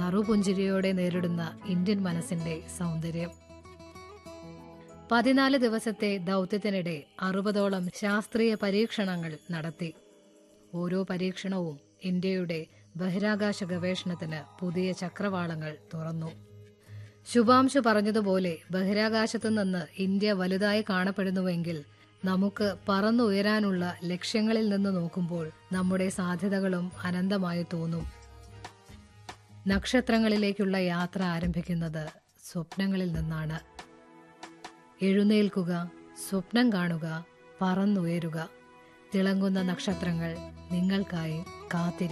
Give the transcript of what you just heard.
നറുപുഞ്ചിരിയോടെ നേരിടുന്ന ഇന്ത്യൻ മനസ്സിന്റെ സൗന്ദര്യം പതിനാല് ദിവസത്തെ ദൗത്യത്തിനിടെ അറുപതോളം ശാസ്ത്രീയ പരീക്ഷണങ്ങൾ നടത്തി ഓരോ പരീക്ഷണവും ഇന്ത്യയുടെ ബഹിരാകാശ ഗവേഷണത്തിന് പുതിയ ചക്രവാളങ്ങൾ തുറന്നു ശുഭാംശു പറഞ്ഞതുപോലെ ബഹിരാകാശത്തു നിന്ന് ഇന്ത്യ വലുതായി കാണപ്പെടുന്നുവെങ്കിൽ നമുക്ക് പറന്നുയരാനുള്ള ലക്ഷ്യങ്ങളിൽ നിന്ന് നോക്കുമ്പോൾ നമ്മുടെ സാധ്യതകളും അനന്തമായി തോന്നും നക്ഷത്രങ്ങളിലേക്കുള്ള യാത്ര ആരംഭിക്കുന്നത് സ്വപ്നങ്ങളിൽ നിന്നാണ് എഴുന്നേൽക്കുക സ്വപ്നം കാണുക പറന്നുയരുക തിളങ്ങുന്ന നക്ഷത്രങ്ങൾ നിങ്ങൾക്കായി കാത്തിരി